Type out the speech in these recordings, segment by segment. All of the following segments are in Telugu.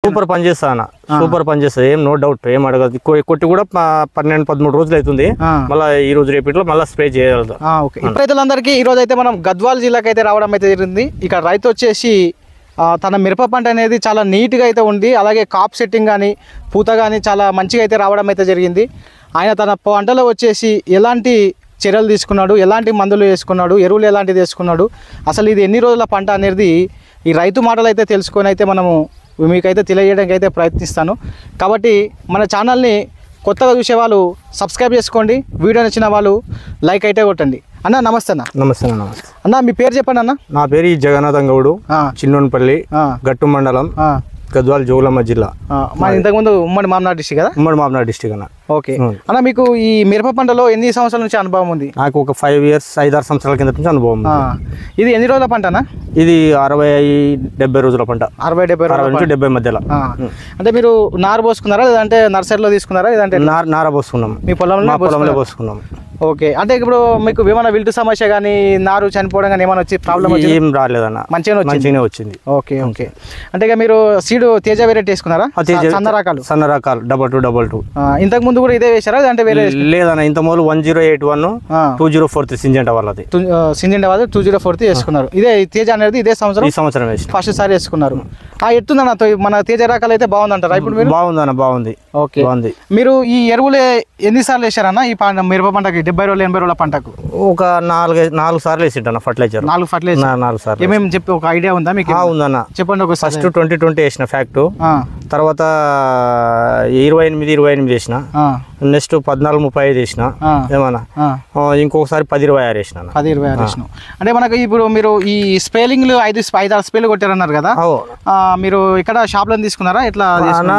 సూపర్ పని చేస్తా అన్న సూపర్ పని చేస్తా ఏం నో డౌట్ ఏం అడగదు కొ- కొట్టి కూడా ప- పన్నెండు పదమూడు రోజులు అవుతుంది ఆ. మళ్ళీ ఈ రోజు రేపట్లో మళ్ళీ స్ప్రే చేయగలదు ఆ, ఓకే ఇప్పుడు రైతులందరికీ ఈ రోజు అయితే మనం గద్వాల్ జిల్లాకి అయితే రావడం అయితే జరిగింది ఇక్కడ రైతు వచ్చేసి ఆ, తన మిరప పంట అనేది చాలా నీట్గా అయితే ఉంది అలాగే కాప్ సెట్టింగ్ కానీ పూత కానీ చాలా మంచిగా అయితే రావడం అయితే జరిగింది ఆయన తన పంటలో వచ్చేసి ఎలాంటి చర్యలు తీసుకున్నాడు ఎలాంటి మందులు వేసుకున్నాడు ఎరువులు ఎలాంటిది వేసుకున్నాడు అసలు ఇది ఎన్ని రోజుల పంట అనేది ఈ రైతు మాటలు అయితే తెలుసుకొని అయితే మనము మీకైతే తెలియజేయడానికి అయితే ప్రయత్నిస్తాను కాబట్టి మన ఛానల్ని కొత్తగా చూసే వాళ్ళు సబ్స్క్రైబ్ చేసుకోండి వీడియో నచ్చిన వాళ్ళు లైక్ అయితే కొట్టండి అన్న నమస్తే అన్న నమస్తే అన్న నమస్తే అన్న మీ పేరు చెప్పండి అన్న నా పేరు ఈ జగన్నాథం గౌడు ఆ, చిన్నోన్పల్లి ఆ, గట్టు మండలం ఆ, గద్వాల జోగులమ్మ జిల్లా ఆ. మన ఇంతకుముందు ఉమ్మడి మామనాడు డిస్టిక్ కదా ఉమ్మడి మామనాడు డిస్టిక్ అన్న ఓకే ఉం. అన్న మీకు ఈ మిరప పంటలో ఎన్ని సంవత్సరాల నుంచి అనుభవం ఉంది నాకు ఒక ఫైవ్ ఇయర్స్ ఐదారు సంవత్సరాల కింద నుంచి అనుభవం ఆ, ఉంది. ఇది ఎన్ని రోజుల పంటనా ఇది అరవై డెబ్బై రోజుల పంట అరవై డెబ్బై అరవై రోజుల నుంచి పంట. డెబ్బై మధ్యలో ఆ. అంటే మీరు నారు పోసుకున్నారా లేదంటే నర్సరీలో తీసుకున్నారా లేదంటే నార నార పోసుకున్నాం మీ పొలంలో మా పొలంలో పోసుకున్నారా? పోసుకున్నాం ఓకే అంటే ఇప్పుడు మీకు ఏమైనా విల్టు సమస్య కానీ నారు చనిపోవడం కానీ ఏమైనా వచ్చి ప్రాబ్లం వచ్చింది ఏం రాలేదన్న మంచిగానే వచ్చింది మంచిగానే వచ్చింది ఓకే ఓకే అంటే ఇక మీరు సీడ్ తేజ వెరైటీ వేసుకున్నారా ఆ తేజ- సన్న రకాలు సన్న రకాలు డబల్ టూ డబల్ టూ ఆ, ఇంతకు ముందు కూడా ఇదే వేసారా లేదంటే వేరే లేదన్న ఇంత మొదలు వన్ జీరో ఎయిట్ వన్ ఆ. Two zero four three Syngenta వాళ్ళది సింజెండ్ వాళ్ళు టూ జీరో ఫోర్ వేసుకున్నారు ఇదే ఈ తేజ అనేది ఇదే సంవత్సరం ఈ సంవత్సరం వేసిన ఫస్ట్ సారి వేసుకున్నారు ఆ ఎత్తుందన్న తో- మన తేజ రకాలు అయితే బాగుందంటారా ఇప్పుడు మీరు బాగుందన్న బాగుంది ఓకే బాగుంది మీరు ఈ ఎరువులు ఎన్నిసార్లు వేసారన్న ఈ పంట మిరప పంటకి డెబ్బై రోజులు ఎనభై రోజుల పంటకు ఒక నాలుగు నాలుగు సార్లు వేసింటన్న ఫర్టిలైజర్ నాలుగు ఫర్టిలైజర్ నాలుగు సార్లు ఏమేమి చెప్పి ఒక ఐడియా ఉందా మీకు ఆ, ఉందన్న చెప్పండి ఒక ఫస్ట్ ట్వంటీ ట్వంటీ వేసిన ఫ్యాక్ట్ తర్వాత ఇరవై ఎనిమిది ఇరవై ఎనిమిది వేసిన నెక్స్ట్ పద్నాలుగు ముప్పై ఐదు వేసిన ఏమన్నా ఆ, ఇంకొకసారి పది ఇరవై ఆరు వేసిన అన్న. పది ఇరవై ఆరు వేసినాం అంటే మనకు ఇప్పుడు మీరు ఈ స్పెల్లింగ్లు ఐదు ఐదు ఆరు స్పెల్ కొట్టారన్నారు కదా అవు. ఆ, మీరు ఇక్కడ షాప్లో తీసుకున్నారా ఎట్లా అన్న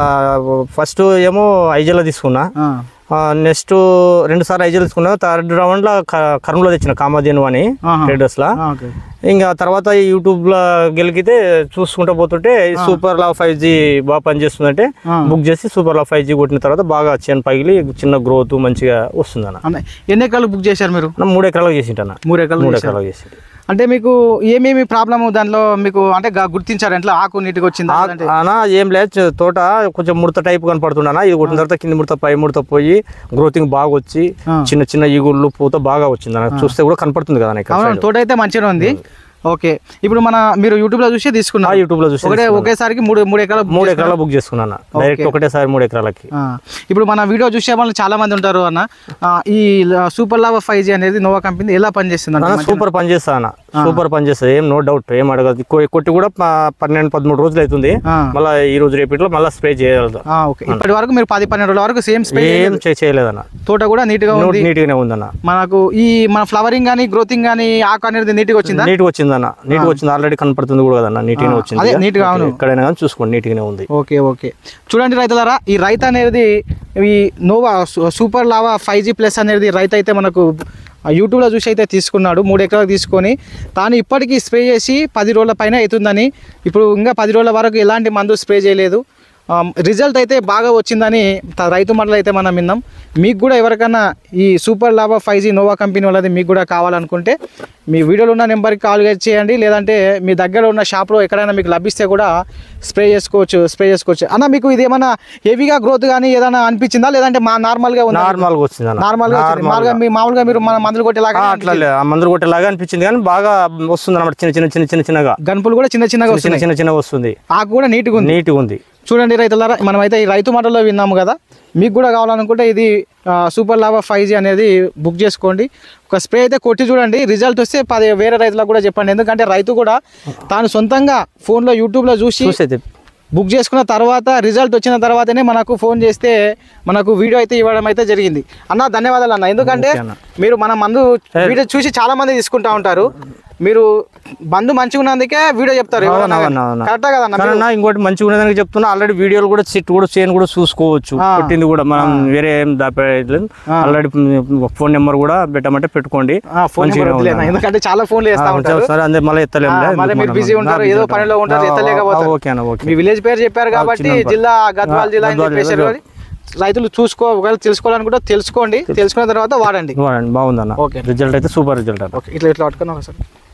ఫస్ట్ ఏమో ఐజల్లో తీసుకున్నా ఆ, నెక్స్ట్ రెండు సార్లు ఐజల్ తీసుకున్నా థర్డ్ రౌండ్ లో కర్నూలు తెచ్చిన కామధేను అని ఆహా. ట్రేడర్స్ లా ఆ, ఓకే ఇంకా తర్వాత యూట్యూబ్ లో గెలికితే చూసుకుంటూ పోతుంటే సూపర్ లా ఫైవ్ జీ బాగా పనిచేస్తుందంటే ఆ. బుక్ చేసి సూపర్ లా ఫైవ్ జీ కొట్టిన తర్వాత బాగా చేను పగిలి చిన్న గ్రోత్ మంచిగా వస్తుంది అన్న అన్న ఎన్ని ఎకరాలు బుక్ చేశారు మీరు నా మూడు ఎకరాలకు చేసింటన్న మూడు ఎకరాలు మూడు చేశారు. ఎకరాలకు చేసి అంటే మీకు ఏమేమి ప్రాబ్లమ్ దానిలో మీకు అంటే గా- గుర్తించారు ఎట్లా ఆకు నీట్గా వచ్చిందా అంటే అనా ఏం లేదు చ- తోట కొంచెం ముడత టైప్ కనపడుతుండనా ఇది కొట్టిన తర్వాత కింది ముడత పై ముడత పోయి గ్రోతింగ్ బాగా వచ్చి ఆ. చిన్న చిన్న ఈగుళ్ళు పూత బాగా వచ్చింది అన్న చూస్తే కూడా కనపడుతుంది కదా ఇక్కడ అవును తోట అయితే మంచిగా ఉంది ఓకే ఇప్పుడు మన మీరు యూట్యూబ్ లో చూసి తీసుకున్నారు యూట్యూబ్ లో చూసి ఒకటే ఒకేసారికి మూడు మూడు ఎకరాలు book మూడు చేసుకున్నారు. ఎకరాల బుక్ చేసుకున్నాను డైరెక్ట్ ఒకటేసారి మూడు ఎకరాలకి ఆ, ఇప్పుడు మన వీడియో చూసే వాళ్ళు చాలా మంది ఉంటారు అన్న ఆ, ఈ సూపర్ లావా ఫైవ్ జీ అనేది నోవా కంపెనీ ఎలా పనిచేస్తుంది అన్న అంటే సూపర్ పని చేస్తా అన్న సూపర్ పని చేస్తా ఏం నో డౌట్ ఏం అడగదు కొ- కొట్టి కూడా ప- పన్నెండు పదమూడు రోజులు అవుతుంది ఆ. మళ్ళీ ఈ రోజు రేపట్లో మళ్ళీ స్ప్రే చేయగలదు ఆ, ఓకే ఇప్పటి వరకు మీరు పది పన్నెండు రోజుల వరకు సేమ్ స్ప్రే ఏం చే- చేయలేదన్న తోట కూడా నీట్ గా ఉంది నీట్ గానే ఉందన్న మనకు ఈ మన ఫ్లవరింగ్ కానీ గ్రోతింగ్ కానీ ఆకు అనేది నీట్ గా వచ్చిందా నీట్ వచ్చిందన్న నీట్ వచ్చింది ఆల్రెడీ కనపడుతుంది కూడా కదన్న నీట్ గానే వచ్చింది అదే neat గా అవును. ఎక్కడైనా కానీ చూసుకోండి నీట్ గానే ఉంది ఓకే ఓకే చూడండి రైతులారా ఈ రైతు అనేది ఈ నోవా సు- super lava five G plus అనేది రైతు అయితే మనకు ఆ యూట్యూబ్లో చూసి అయితే తీసుకున్నాడు మూడు ఎకరాలు తీసుకొని తాను ఇప్పటికీ స్ప్రే చేసి పది రోజుల పైన అవుతుందని ఇప్పుడు ఇంకా పది రోజుల వరకు ఎలాంటి మందు స్ప్రే చేయలేదు రిజల్ట్ అయితే బాగా వచ్చిందని త- రైతు మాటలు అయితే మనం విన్నాం మీకు కూడా ఎవరికైనా ఈ super lava five G Nova company వాళ్ళది మీకు కూడా కావాలనుకుంటే మీ వీడియోలో ఉన్న నెంబర్కి కాల్ చేయండి లేదంటే మీ దగ్గర ఉన్న షాప్లో ఎక్కడైనా మీకు లభిస్తే కూడా స్ప్రే చేసుకోవచ్చు స్ప్రే చేసుకోవచ్చు అన్న మీకు ఇది ఏమైనా హెవీగా గ్రోత్ కానీ ఏదైనా అనిపించిందా లేదంటే మా నార్మల్గా ఉందా నార్మల్ గా వచ్చింది అన్న నార్మల్గా వచ్చింది. మామూలుగా మీ మామూలుగా మీరు మన మందులు కొట్టేలాగా ఆ, అట్లా లేదు. ఆ మందులు కొట్టేలాగా అనిపించింది కానీ బాగా వస్తుంది అన్నమాట చిన్న చిన్న చిన్న చిన్న చిన్నగా గన్పులు కూడా చిన్న చిన్నగా చిన్న వస్తున్నాయి చిన్న చిన్న వస్తుంది ఆకు కూడా నీట్గా ఉంది నీట్ ఉంది చూడండి రైతులారా మనమైతే ఈ రైతు మాటల్లో విన్నాము కదా మీకు కూడా కావాలనుకుంటే ఇది ఆ, సూపర్ లాభా ఫైవ్ జీ అనేది బుక్ చేసుకోండి ఒక స్ప్రే అయితే కొట్టి చూడండి రిజల్ట్ వస్తే పది వేరే రైతులకు కూడా చెప్పండి ఎందుకంటే రైతు కూడా తాను సొంతంగా ఫోన్లో యూట్యూబ్లో చూసి చూసైతే బుక్ చేసుకున్న తర్వాత రిజల్ట్ వచ్చిన తర్వాతనే మనకు ఫోన్ చేస్తే మనకు వీడియో అయితే ఇవ్వడం అయితే జరిగింది అన్న ధన్యవాదాలు అన్న ఎందుకంటే ఓకే అన్న. మీరు మన మందు వీడియో చూసి చాలా మంది తీసుకుంటా ఉంటారు మీరు మందు మంచిగా ఉన్నందుకే వీడియో చెప్తారు ఎవరన్నా కానీ. అవును, అవును. కరెక్టా కదన్న కానీ అన్న ఇంకోటి మంచిగా ఉండేదానికి చెప్తున్నా ఆల్రెడీ వీడియోలు కూడా సిట్ కూడా చేయను కూడా చూసుకోవచ్చు ఆ. పుట్టింది కూడా మనం వేరే ఏం దాపేయలేదు ఆల్రెడీ ఫోన్ నెంబర్ కూడా పెట్టమంటే పెట్టుకోండి ఆ, ఫోన్ నెంబర్ మంచిగానే వదిలేనా? ఉంది. ఎందుకంటే చాలా ఫోన్లు చేస్తా ఆ, ఉంటారు సరే అందరు మళ్ళీ ఎత్తలేం ఆ, మళ్ళీ మీరు బిజీ ఉంటారు ఏదో పనిలో ఉంటారు ఎత్తలేకపోతారు ఓకే అన్న ఓకే మీ విలేజ్ పేరు చెప్పారు కాబట్టి చిన్నప్పటి. జిల్లా గద్వాల జిల్లా అని గద్వాల చెప్పేశారు జిల్లా. కానీ రైతులు చూసుకో ఒకవేళ తెలుసుకోవాలనుకుంటే తెలుసుకోండి తెలుసుకున్న తర్వాత వాడండి బాగుందన్న ఓకే. రిజల్ట్ అయితే సూపర్ రిజల్ట్ అన్న ఓకే ఇట్లా ఇట్లా పట్టుకుని ఒకసారి